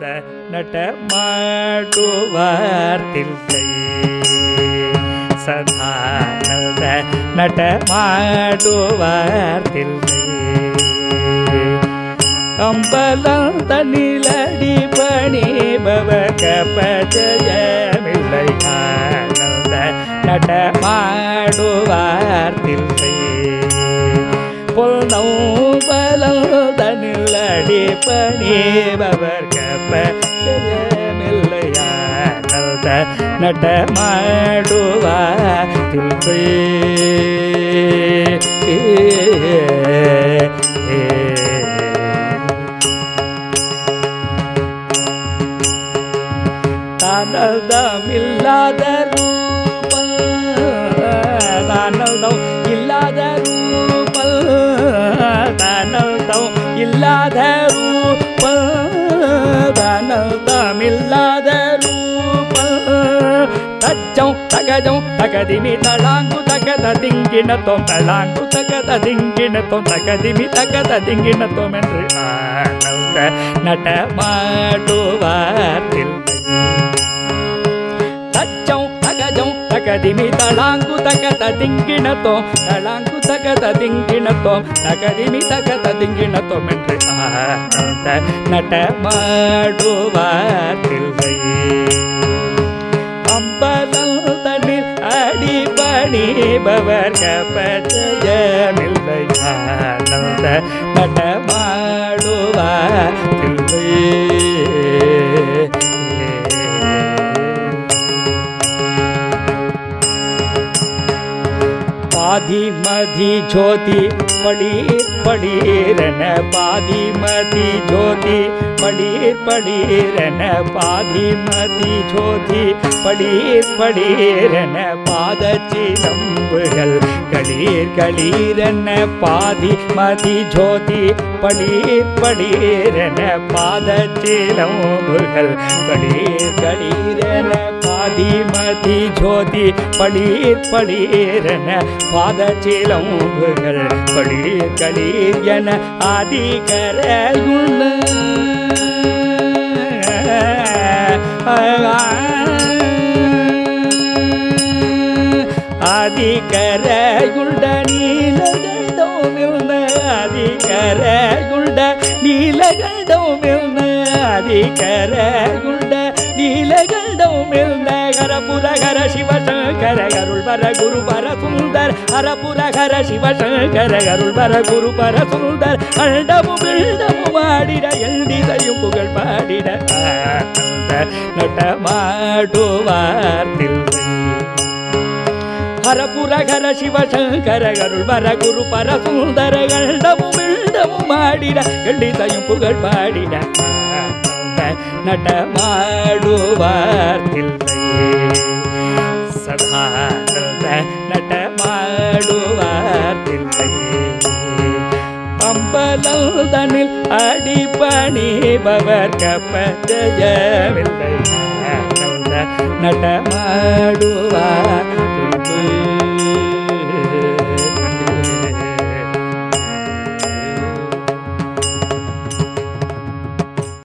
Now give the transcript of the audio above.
ஆனந்த நடமாடுவார்த்தில்லை சதானந்த நடமாடுவார்த்தில்லை அம்பலம் தன்னிலடி பணிபவ கபஜயமில்லை ஆனந்த நடமாடுவார்த்தில்லை பொல்நம்பலம் தன்னிலடி பணிபவர் கபஜயமில்லை ஆனந்த நடமாடுவார்த்தில்லை தானதமில்லாத ரூபல் தானதம் இல்லாத ரூபல் தானதம் இல்லாத ரூபல் தானதமில்லாத ரூபல் தச்சம் தகஜம் தகதிமி தளாங்கு தகத திங்கினத்தோம் தளாங்கு தகத திங்கினத்தோம் தகதிமி தகத திங்கினத்தோம் என்று ஆனந்த நடமாடுவார்த்தில்லை தச்சம் தகஜம் தகதிமி தளாங்கு தகத திங்கிணத்தோம் தளாங்கு தகத திங்கிணத்தோம் தகதிமி தகத திங்கிணத்தோம் என்று ஆனந்த நடமாடுவார்த்தில்லை அம்பலம் தண்ணில் அடிபணிபவர் கபஜமில்லை ஆனந்த நடமாடுவார்த்தில்லை பாதிமதி ஜோதி பளீர் பளீரென பாதிமதி ஜோதி பளீர் பளீரென பாதிமதி ஜோதி பளீர் பளீரென பாதச்சிலம்புகள் களீர் களீரென பாதிமதி ஜோதி பளீர் பளீரென பாதச்சிலம்புகள் களீர் களீரென பாதிமதி ஜோதி பளீர் பளீரென பாதச்சிலம்புகள் பளீர் களீர் என ஆதிகரையுள்ள ஆதிகரையுள்ள நீலகண்டோமில்ன ஆதிகரையுள்ள நீலகண்டோமில்ன ஆதிகரையுள்ள நீலகண்டோமில்ன ஹரபுரஹர சிவசங்கர அருள் வர குரு பர சுந்தர் ஹரபுரஹர சிவசங்கர அருள் வர குரு பர சுந்தர் அண்டமும் பிண்டமும் ஆடிட எல்டிசையும் புகழ் பாடிட ஆனந்த நடமாடுவார்த்தில்லை ஹரபுரஹர சிவசங்கர அருள் வர குரு பர சுந்தர கண்டமும் பிண்டமும் ஆடிட எல்டிசையும் புகழ் பாடிட ஆனந்த நடமாடுவார்த்தில்லை சதானந்த நடமாடுவார்த்தில்லை அம்பலதனில் அடிபணிபவர் கப்பஜமில்லை ஆனந்த நடமாடுவார்த்தில்லை